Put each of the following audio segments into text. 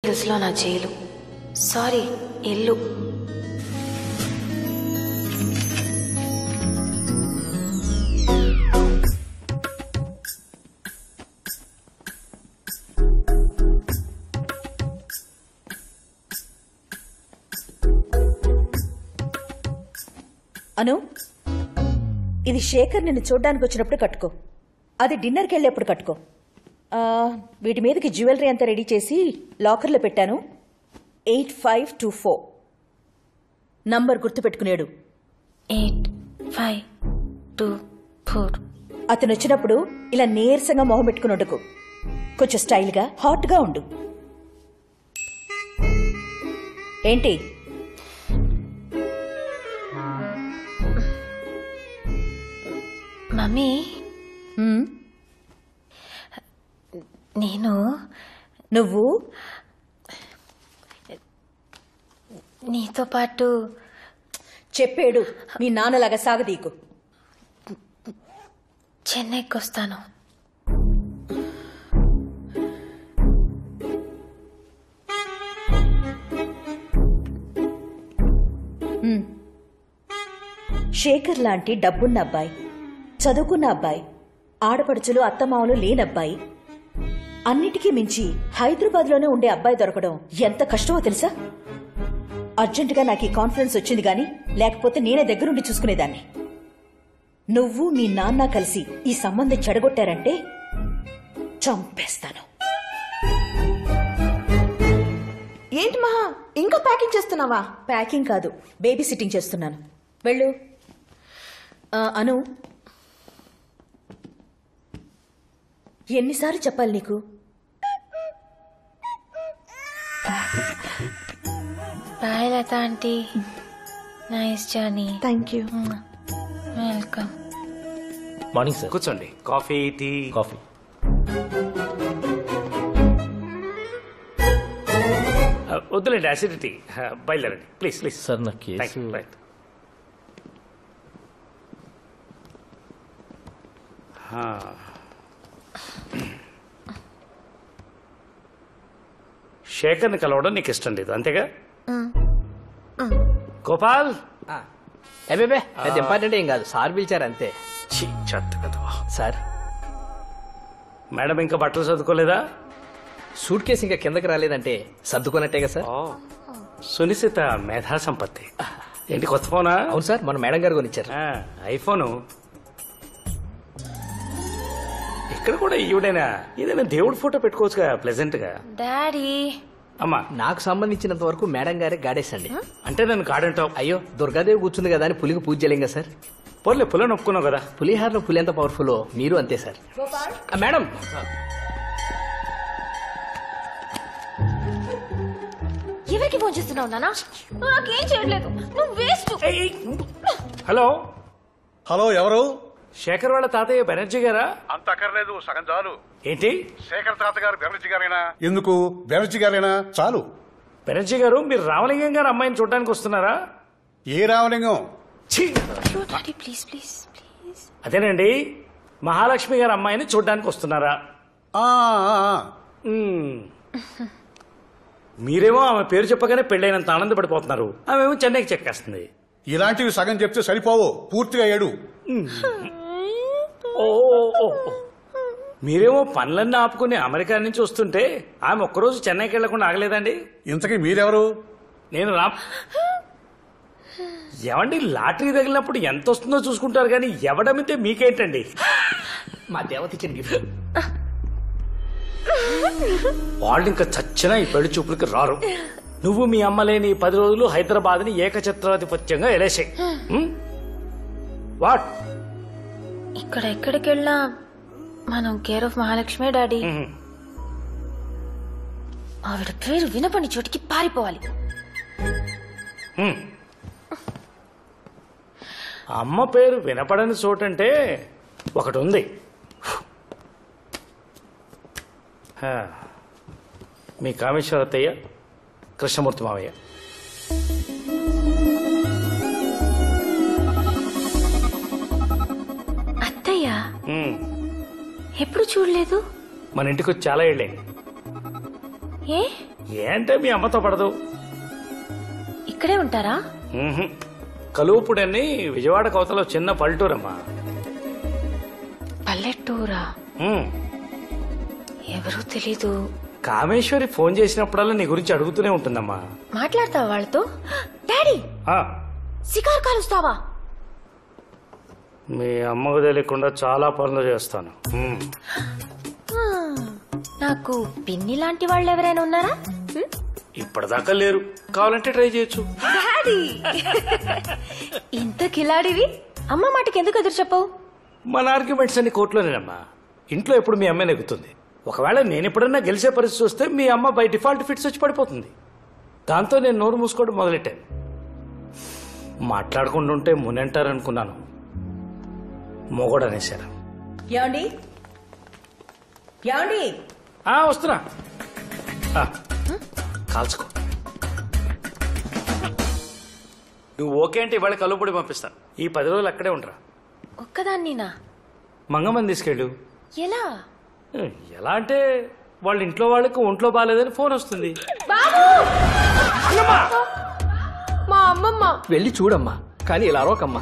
లో నా jail sorry ఇల్లు అను ఇది శేఖర్ నిన్ను చూడ్డానికి వచ్చినప్పుడు కట్టుకో అది డిన్నర్కి వెళ్ళేప్పుడు కట్టుకో ఆ, వీటి మీదకి జ్యువెలరీ అంతా రెడీ చేసి లాకర్లో పెట్టాను eight five two four number గుర్తుపెట్టుకునేడు ఎయిట్ ఫైవ్ టూ ఫోర్ అతను వచ్చినప్పుడు ఇలా నీరసంగా మొహం పెట్టుకుని ఉండకు కొంచెం స్టైల్గా హాట్గా ఉండు ఏంటి మమ్మీ హ్మ్? నేను నువ్వు నీతో పాటు చెప్పేడు మీ నాన్నలాగా సాగదీకు చెన్నైకి వస్తాను శేఖర్ లాంటి డబ్బున్న అబ్బాయి చదువుకున్న అబ్బాయి ఆడపడుచులు అత్తమామలు లేనబ్బాయి అన్నిటికీ మించి హైదరాబాద్లోనే ఉండే అబ్బాయి దొరకడం ఎంత కష్టమో తెలుసా అర్జెంటుగా నాకు ఈ కాన్ఫరెన్స్ వచ్చింది గాని లేకపోతే నేనే దగ్గరుండి చూసుకునేదాన్ని నువ్వు మీ నాన్న కలిసి ఈ సంబంధం చెడగొట్టారంటే చంపేస్తాను ఏంటి మహా ఇంకా ప్యాకింగ్ చేస్తున్నావా ప్యాకింగ్ కాదు బేబీ సిట్టింగ్ చేస్తున్నాను వెళ్ళు ఆ, అను ఎన్నిసార్లు చెప్పాలి నీకు bye Latha aunty nice journey thank you welcome morning sir కూర్చోండి కాఫీ టీ కాఫీ ఆ, వద్దులేండి అసిడిటీ బయలుదేరండి ప్లీజ్ ప్లీజ్ సార్ నా థ్యాంక్ కేసు యూ రైట్ శేఖర్ని కలవడం నీకు ఇష్టం లేదు అంతేగా గోపాల్ ఏబేబే పెద్ద ఇంపార్టెంట్ ఏం కాదు సార్ పిలిచారు అంతే ఛీ, చెత్త కదవా. సార్ మేడం ఇంకా బట్టలు చదువుకోలేదా సూట్ కేసు ఇంకా కిందకి రాలేదంటే సర్దుకున్నట్టే కదా సార్ ఓ సునిశ్చిత మేధా సంపత్తి ఏంటి కొత్త ఫోనా అవును సార్ మన మేడం గారు కొనిచ్చారు ఆ, ఐఫోను ఇక్కడ కూడా ఈవిడైనా ఏదైనా దేవుడి ఫోటో పెట్టుకోవచ్చుగా ప్లెజెంట్ గా డాడీ అమ్మా నాకు సంబంధించినంత వరకు మేడం గారే గాడేసండి అంటే నన్ను కాడంటావు అయ్యో దుర్గాదేవి కూర్చుంది కదా అని పులికి పూజ చేయలేం కదా సార్ పోలే పులని ఒప్పుకున్నావు కదా పులిహారలో పులి ఎంత పవర్ఫుల్ మీరు అంతే సార్ ఆ, మేడం ఎవరికి ఫోన్ చేస్తున్నావు నానా నువ్వు నాకేం చేయట్లేదు నువ్వు వేస్ట్ ఏయ్, ఏయ్, ఉండు. హలో హలో ఎవరు శేఖర్ వాళ్ళ తాతయ్య బెనర్జీ గారా అంత అక్కర్లేదు సగం చాలు ఏంటి శేఖర్ తాత గారు బెనర్జీ గారేనా ఎందుకు బెనర్జీ గారేనా చాలు బెనర్జీ గారు మీరు రామలింగం గారు అమ్మాయిని చూడడానికి వస్తున్నారా ఏ రామలింగం ఛీ! డాడీ ప్లీజ్ ప్లీజ్ ప్లీజ్ అదేనండి మహాలక్ష్మి గారు అమ్మాయిని చూడడానికి వస్తున్నారా ఆ, ఆ, ఆ. మ్మ్. మీరేమో ఆమె పేరు చెప్పగానే పెళ్ళైనంత ఆనందపడిపోతున్నారు ఆమెమో చెన్నైకి చెక్కేస్తుంది ఇలాంటివి సగం చెప్తే సరిపోవు పూర్తిగా ఏడు ఓ ఓ, ఓ, ఓ. మీరేమో పనులన్నీ ఆపుకుని అమెరికా నుంచి వస్తుంటే ఆమె ఒక్కరోజు చెన్నైకి వెళ్లకుండా ఆగలేదండి ఇంతకీ మీరెవరు నేను రా ఎవండి లాటరీ తగిలినప్పుడు ఎంత వస్తుందో చూసుకుంటారు కానీ ఎవడమితే మీకేంటండి మా దేవత ఇచ్చిన గిఫ్ట్ వాళ్ళు ఇంకా చచ్చినా ఈ పెళ్లి చూపులకి రారు నువ్వు మీ అమ్మ లేని ఈ పది రోజులు హైదరాబాద్ ని ఏకఛత్రాధిపత్యంగా ఎలేసాయి వాట్ ఇక్కడ ఎక్కడికి వెళ్ళినా మనం కేర్ ఆఫ్ మహాలక్ష్మి డాడీ ఆవిడ పేరు వినపని చోటికి పారిపోవాలి అమ్మ పేరు వినపడని చోటంటే ఒకటి ఉంది హా. మీ కామేశ్వర అత్తయ్య కృష్ణమూర్తి మావయ్య అత్తయ్య హ్మ్. ఎప్పుడు చూడలేదు మన ఇంటికి వచ్చి చాలా ఏళ్ళైంది ఏ ఏంటే మీ అమ్మతో పడదు ఇక్కడే ఉంటారా మ్మ్హ్. కలువుపుడని విజయవాడ కోతలో చిన్న పల్లెటూరమ్మా పల్లెటూరా మ్మ్. ఎవరూ తెలీదు కామేశ్వరి ఫోన్ చేసినప్పుడల్లా నీ గురించి అడుగుతూనే ఉంటుందమ్మా మాట్లాడతావా వాళ్ళతో డాడీ ఆ, సికార్ కాలుస్తావా మీ అమ్మకు తెలియకుండా చాలా పనులు చేస్తాను మ్మ్. ఆ, నాకు పిన్ని లాంటి వాళ్ళు ఎవరైనా ఉన్నారా హ్మ్? ఇప్పటిదాకా లేరు కావాలంటే ట్రై చేయొచ్చు డాడీ ఇంత కిలాడివి అమ్మ మాటకి ఎందుకు ఎదురు చెప్పవు మన ఆర్గ్యుమెంట్స్ అన్ని కోర్టులోనేనమ్మా ఇంట్లో ఎప్పుడు మీ అమ్మాయి నెగ్గుతుంది ఒకవేళ నేను ఎప్పుడన్నా గెలిచే పరిస్థితి వస్తే మీ అమ్మ బై డిఫాల్ట్ ఫిట్స్ వచ్చి పడిపోతుంది దాంతో నేను నోరు మూసుకోవడం మొదలెట్టాను మాట్లాడకుండా ఉంటే మునంటారనుకున్నాను మొగోడు అనేశారు ఏమండి ఏమండి ఆ, వస్తున్నా ఆ, కాల్చుకో నువ్వు ఓకే అంటే ఇవాళ కలుపుడి పంపిస్తాను ఈ పది రోజులు అక్కడే ఉండరా ఒక్కదాన్నినా మంగమ్మని తీసుకెళ్ళు ఎలా ఎలా అంటే వాళ్ళ ఇంట్లో వాళ్ళకి ఒంట్లో బాగాలేదని ఫోన్ వస్తుంది మా అమ్మమ్మ వెళ్ళి చూడమ్మా కానీ ఇలా అరవకమ్మా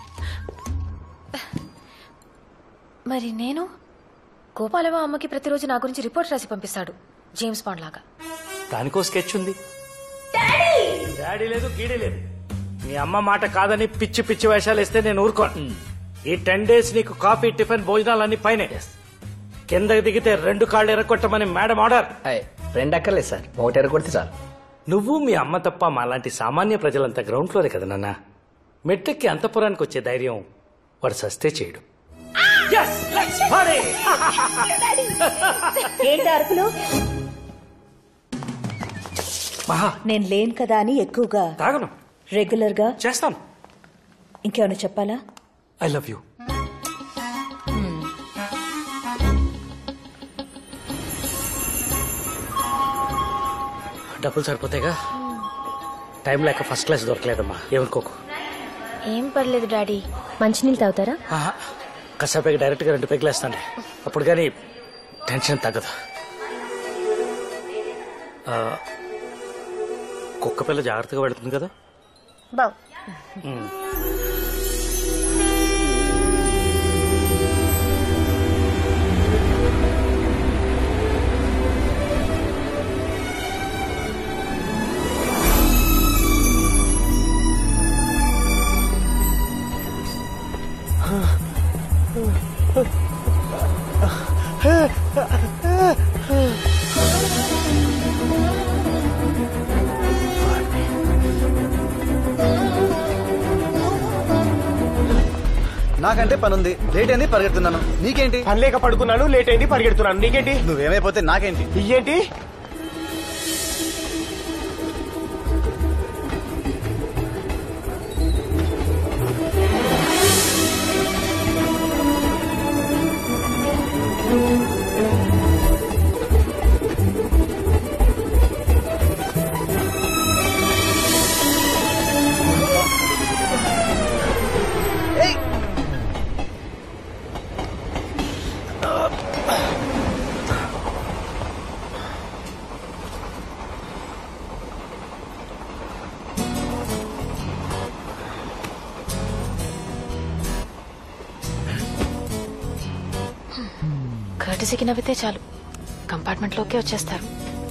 మరి నేను గోపాలవ అమ్మకి ప్రతిరోజు నా గురించి రిపోర్ట్ రాసి పంపిస్తాడు జేమ్స్ బాండ్ లాగా దానికో స్కెచ్ ఉంది డాడీ లేదు గీడీ లేదు మీ అమ్మ మాట కాదని పిచ్చి పిచ్చి వేషాలు ఇస్తే నేను ఊరుకోను ఈ టెన్ డేస్ నీకు కాఫీ టిఫిన్ భోజనాలన్నీ పైనే కిందకి దిగితే రెండు కాళ్ళు ఎరగొట్టమని మేడం ఆర్డర్ అయ్ రెండు అక్కర్లేదు సార్ ఒకటి ఎరగొడితే చాలు నువ్వు మీ అమ్మ తప్ప మాలాంటి సామాన్య ప్రజలంతా గ్రౌండ్ ఫ్లోరే కదా నాన్న మెట్లెక్కి అంతపురానికి వచ్చే ధైర్యం వాడు సస్తే చేయడు Yes, let's party! ఏంటి అరుపులు మహా నేను లేను కదా అని ఎక్కువగా తాగను రెగ్యులర్ గా చేస్తాను ఇంకేమైనా చెప్పాలా ఐ లవ్ యూ డబ్బులు సరిపోతాయిగా టైం లేక ఫస్ట్ క్లాస్ దొరకలేదమ్మా ఏమనుకోకు ఏం పర్లేదు డాడీ మంచినీళ్ళు తాగుతారా ఆహా, కాసేపైకి డైరెక్ట్గా రెండు పెగ్గులు వేస్తాను అప్పుడు కానీ టెన్షన్ తగ్గదు ఆ, కుక్క పిల్ల జాగ్రత్తగా పెడుతుంది కదా బావ్ ఉమ్. నాకంటే పని ఉంది లేట్ అయింది పరిగెడుతున్నాను నీకేంటి పని లేక పడుకున్నాను లేట్ అయింది పరిగెడుతున్నాను నీకేంటి నువ్వేమైపోతే నాకేంటి ఇయ్యేంటి కర్టిసికి నవ్వితే చాలు కంపార్ట్మెంట్లోకి వచ్చేస్తారు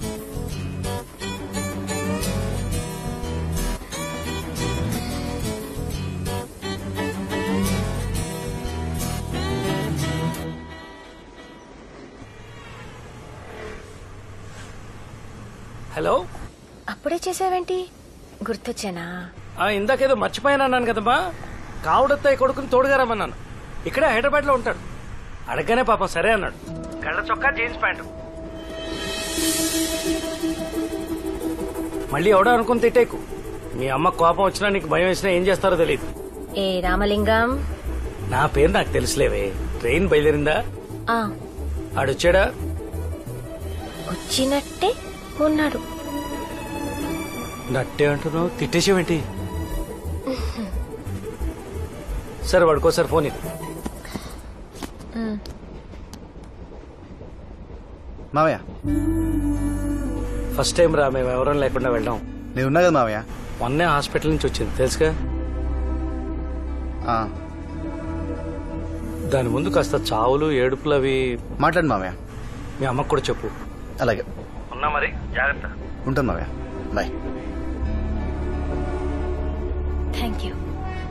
హలో అప్పుడే చేసావేంటి గుర్తొచ్చానా ఆ, ఇందాకేదో మర్చిపోయాను అన్నాను కదమ్మా కావుడత్తాయి కొడుకుని తోడుగా రమ్మన్నాను ఇక్కడే హైదరాబాద్ లో ఉంటాడు అడగగానే పాపం సరే అన్నాడు కళ్ళ చొక్కా జీన్స్ ప్యాంటు మళ్ళీ ఎవడో అనుకుని తిట్టేకు మీ అమ్మ కోపం వచ్చినా నీకు భయం వేసినా ఏం చేస్తారో తెలియదు ఏ రామలింగం నా పేరు నాకు తెలుసులేవే ట్రైన్ బయలుదేరిందా ఆ ఆడొచ్చాడా వచ్చినట్టే ఉన్నాడు నట్టే అంటున్నావు తిట్టేసేవేంటి సరే వాడుకోసారి ఫోన్ ఇవ్వు. మావయ్య ఫస్ట్ టైం రా మేము ఎవరం లేకుండా వెళ్ళాం నేను ఉన్నా కదా మామయ్య మొన్నే హాస్పిటల్ నుంచి వచ్చింది తెలుసుగా ఆ, దాని ముందు కాస్త చావులు ఏడుపులు అవి మాట్లాడు మామయ్య మీ అమ్మకు కూడా చెప్పు అలాగే ఉన్నా మరి జాగ్రత్త ఉంటాను మామయ్య బాయ్ థ్యాంక్ యూ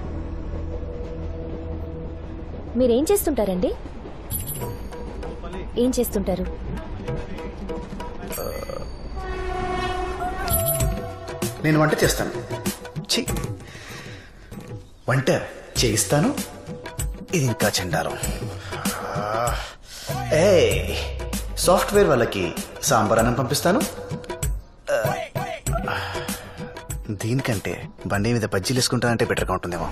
మీరేం చేస్తుంటారండి ఏం చేస్తుంటారు నేను వంట చేస్తాను ఛీ వంట చేయిస్తాను ఇది ఇంకా చెండారం ఏ సాఫ్ట్వేర్ వాళ్ళకి సాంబార్ అన్నం పంపిస్తాను ఆ, దీనికంటే బండి మీద బజ్జీలు వేసుకుంటానంటే బెటర్గా ఉంటుందేమో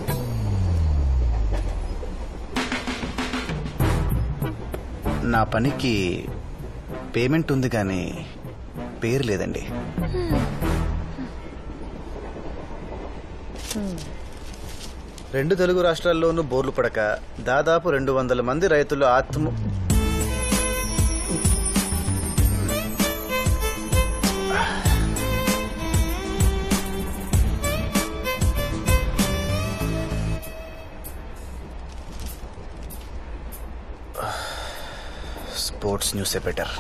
నా పనికి పేమెంట్ ఉంది కానీ పేరు లేదండి రెండు తెలుగు రాష్ట్రాల్లోనూ బోర్లు పడక దాదాపు రెండు వందల మంది రైతులు ఆత్మ స్పోర్ట్స్ న్యూసే బెటర్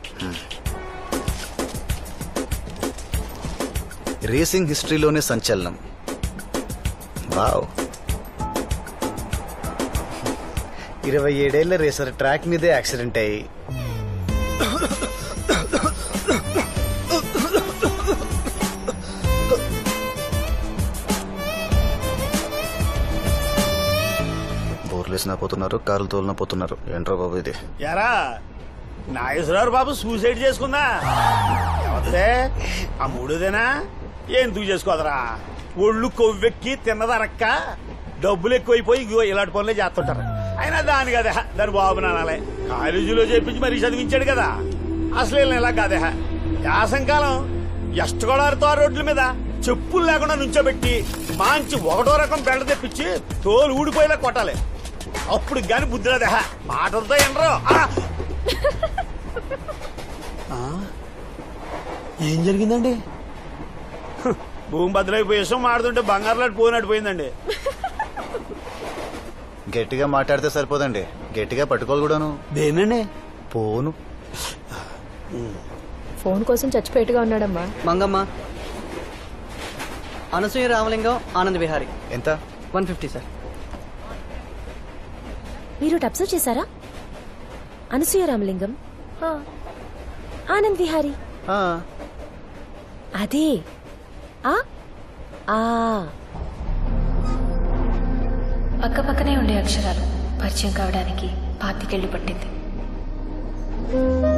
రేసింగ్ హిస్టరీలోనే సంచలనం వావ్ ఇరవై ఏడేళ్ల రేసర్ ట్రాక్ మీదే యాక్సిడెంట్ అయ్యి బోర్లు వేసినా పోతున్నారు కార్లు తోలినా పోతున్నారు ఏంట్రా బాబు ఇది ఎరా నాగేశ్వరరావు బాబు సూసైడ్ చేసుకుందా ఎవరిదే ఆ మూడోదేనా ఎందుకు చేసుకోదరా ఒళ్ళు కొవ్వెక్కి తిన్నదరక్క డబ్బులు ఎక్కువైపోయి ఇగో ఇలాంటి పనులే చేస్తుంటారు అయినా దాని కదా దాని బాబు నానాలే కాలేజీలో చేపించి మరీ చదివించాడు కదా అసలు వీళ్ళని ఇలా కాదే యాసంకాలం ఎష్టగోడారితో ఆ రోడ్ల మీద చెప్పులు లేకుండా నుంచోబెట్టి మంచి ఒకటో రకం బెండ తెప్పించి తోలు ఊడిపోయేలా కొట్టాలి అప్పుడు గాని బుద్ధి రాదే మాటలతో ఎనరు ఏం జరిగిందండి భూమి బద్దలైపోయి విషయం మాడుతుంటే బంగారు లాంటి పోయినట్టు పోయిందండి గట్టిగా మాట్లాడితే సరిపోదండి గట్టిగా పట్టుకోవాలి కూడాను దేనండి పోను ఫోన్ కోసం చచ్చిపోయేట్టుగా ఉన్నాడమ్మా మంగమ్మ అనసూయ రామలింగం ఆనంద్ విహారీ ఎంత వన్ ఫిఫ్టీ సార్ మీరు అబ్జర్వ్ చేశారా అనసూయ రామలింగం ఆనంద్ విహారీ ఆ, అదే ఆ ఆ పక్కపక్కనే ఉండే అక్షరాలు పరిచయం కావడానికి పాతికేళ్లు పట్టింది